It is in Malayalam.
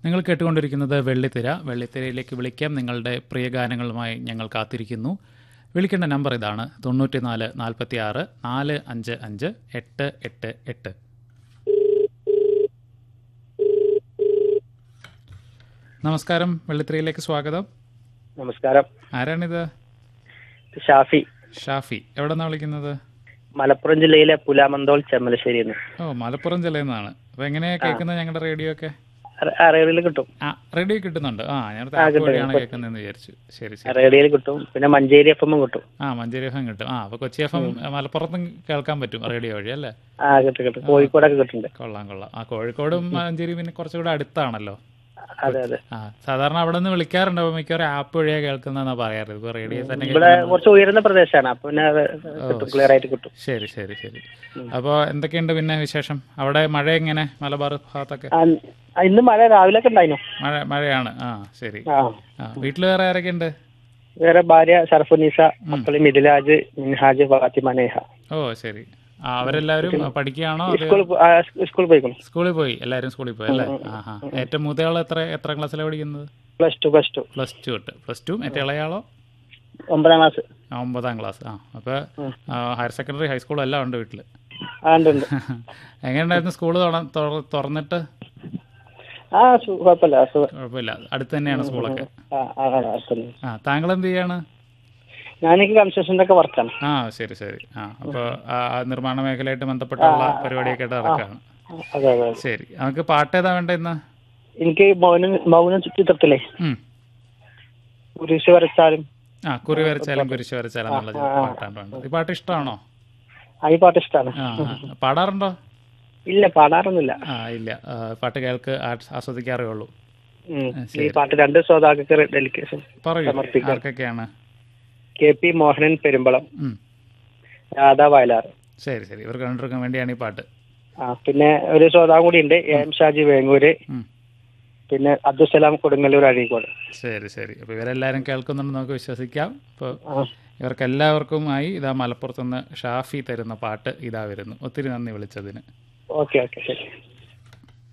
നിങ്ങൾ കേട്ടുകൊണ്ടിരിക്കുന്നത് വെള്ളിത്തിര വെള്ളിത്തിരയിലേക്ക് വിളിക്കാം നിങ്ങളുടെ പ്രിയ ഗാനങ്ങളുമായി ഞങ്ങൾ കാത്തിരിക്കുന്നു വിളിക്കേണ്ട നമ്പർ ഇതാണ് തൊണ്ണൂറ്റിനാല് നാൽപ്പത്തി ആറ് നാല് അഞ്ച് അഞ്ച് എട്ട് എട്ട് എട്ട് നമസ്കാരം വെള്ളിത്തിരയിലേക്ക് സ്വാഗതം നമസ്കാരം ആരാണിത് ഷാഫി ഷാഫി എവിടെ നിന്നാണ് വിളിക്കുന്നത് മലപ്പുറം ജില്ലയിലെ പുലാമന്തോൾ ചെമ്മലശ്ശേരി ഓ മലപ്പുറം ജില്ലയിൽ നിന്നാണ് അപ്പോൾ എങ്ങനെയാണ് കേൾക്കുന്നത് ഞങ്ങളുടെ റേഡിയോ ഒക്കെ റേഡിയോയിൽ കിട്ടും ആ റേഡിയോ കിട്ടുന്നുണ്ട് ആ ഞാൻ ആ, കിട്ടും. വഴിയാണ് കേൾക്കുന്നതെന്ന് വിചാരിച്ചു ശരി ശരി റേഡിയോയിൽ കിട്ടും പിന്നെ മഞ്ചേരി എഫ് എമ്മും കിട്ടും ആ മഞ്ചേരി എഫ് എം കിട്ടും ആ അപ്പോൾ കൊച്ചി എഫ് എം മലപ്പുറത്തും കേൾക്കാൻ പറ്റും റേഡിയോ വഴി അല്ലേ ആ കിട്ടും കിട്ടും കോഴിക്കോടൊക്കെ കിട്ടുന്നുണ്ട് കൊള്ളാം കൊള്ളാം ആ കോഴിക്കോടും മഞ്ചേരി പിന്നെ കുറച്ചുകൂടെ അടുത്താണല്ലോ അതെ അതെ ആ സാധാരണ അവിടെ നിന്ന് വിളിക്കാറുണ്ട് അപ്പോൾ മിക്കവാറും ആപ്പ് വഴിയാണ് കേൾക്കുന്നതെന്നാണ് പറയാറ് ഇപ്പോൾ റേഡിയോ തന്നെ ഇവിടെ കേൾക്കുന്ന- കുറച്ച് ഉയർന്ന പ്രദേശമാണ് അപ്പൊ പിന്നെ അത് കിട്ടും ക്ലിയർ ആയിട്ട് കിട്ടും ശരി ശരി ശരി അപ്പോൾ എന്തൊക്കെയുണ്ട് പിന്നെ വിശേഷം അവിടെ മഴ എങ്ങനെ മലബാർ ഭാഗത്തൊക്കെ ആ, ആ, ഇന്ന് മഴ രാവിലെ ഒക്കെ ഉണ്ടായിരുന്നു മഴ മഴയാണ് ആ ശരി ആ ആ വീട്ടിൽ വേറെ ആരൊക്കെയുണ്ട് വേറെ ഭാര്യ ഷറഫുനീസ മക്കള് മിഥിലാജ് മിൻഹാജ് ഫാത്തിമ നേഹ ഓ ശരി ആ അവരെല്ലാവരും പഠിക്കുകയാണോ അതോ സ്കൂളിൽ പോ- ആ, സ്കൂളിൽ പോയിക്കണം സ്കൂളിൽ പോയി എല്ലാവരും സ്കൂളിൽ പോയി അല്ലേ ആഹാ ഏറ്റവും മൂത്തയാൾ എത്ര എത്ര ക്ലാസ്സിലാണ് പഠിക്കുന്നത് plus two plus two plus two തൊട്ട് പ്ലസ് ടു മറ്റേ ഇളയാളോ ഒമ്പതാം ക്ലാസ് ആ, ഒമ്പതാം ക്ലാസ് ആ അപ്പോൾ ഹയർ സെക്കൻഡറി ഹൈസ്കൂൾ എല്ലാം ഉണ്ട് വീട്ടിൽ ആ ഉണ്ട് ഉണ്ട് എങ്ങനെയുണ്ടായിരുന്നു സ്കൂൾ തുറന്നിട്ട് ആ സു- കുഴപ്പമില്ല സു- കുഴപ്പമില്ല അടുത്ത് തന്നെയാണ് സ്കൂളൊക്കെ ആ ആ, ആ, അടുത്തുണ്ട്. ആ താങ്കൾ എന്ത് ചെയ്യാണ് ഞാനെനിക്ക് കൺസ്ട്രക്ഷൻ്റെ ഒക്കെ വർക്കാണ് ആ ശരി ശരി ആ അപ്പോൾ നിർമ്മാണ മേഖലയായിട്ട് ബന്ധപ്പെട്ടുള്ള പരിപാടിയൊക്കെ ആയിട്ട് നടക്കുകയാണ് അതെ അതെ അതെ. ശരി നമുക്ക് പാട്ട് ഏതാ വേണ്ട ഇന്ന് എനിക്ക് മൗനം മൗനം ചിത്രത്തിലെ ഉം. കുരിശ് വരച്ചാലും ആ കുറി വരച്ചാലും കുരിശ് വരച്ചാലും എന്നുള്ള പാട്ടാണ് വേണ്ടത് ഈ പാട്ട് ഇഷ്ടമാണോ ആ ഈ പാട്ട് ഇഷ്ടമാണ് ആ ആ. പാടാറുണ്ടോ ഇല്ല പാടാറൊന്നുമില്ല ആ ഇല്ല ആ, പാട്ട് കേൾക്ക് ആ- ആസ്വദിക്കാറേ ഉള്ളൂ ഉം. ഈ പാട്ട് രണ്ട് ശ്രോതാക്കൾക്ക് ഡെലിക്കേഷൻ പറയൂ സമർപ്പിക്കാം. ആർക്കൊക്കെയാണ് കെ പി മോഹനൻ പെരുമ്പളം ഉം. രാധാ വയലാർ ശരി ശരി ഇവർക്ക് രണ്ടുപേർക്കും വേണ്ടിയാണ് ഈ പാട്ട് ആ പിന്നെ ഒരു ശ്രോതാവ് കൂടി ഉണ്ട് എ എം ഷാജി വേങ്ങൂര് ഉം. പിന്നെ അബ്ദുസലാം കൊടുങ്ങല്ലൂർ അഴീക്കോട് ശരി ശരി അപ്പോൾ ഇവരെല്ലാവരും കേൾക്കുന്നുണ്ടെന്ന് നമുക്ക് വിശ്വസിക്കാം അപ്പോൾ ആ ഇവർക്കെല്ലാവർക്കുമായി ഇതാ മലപ്പുറത്തുനിന്ന് ഷാഫി തരുന്ന പാട്ട് ഇതാ വരുന്നു ഒത്തിരി നന്ദി വിളിച്ചതിന് ഓക്കെ ഓക്കെ ശരി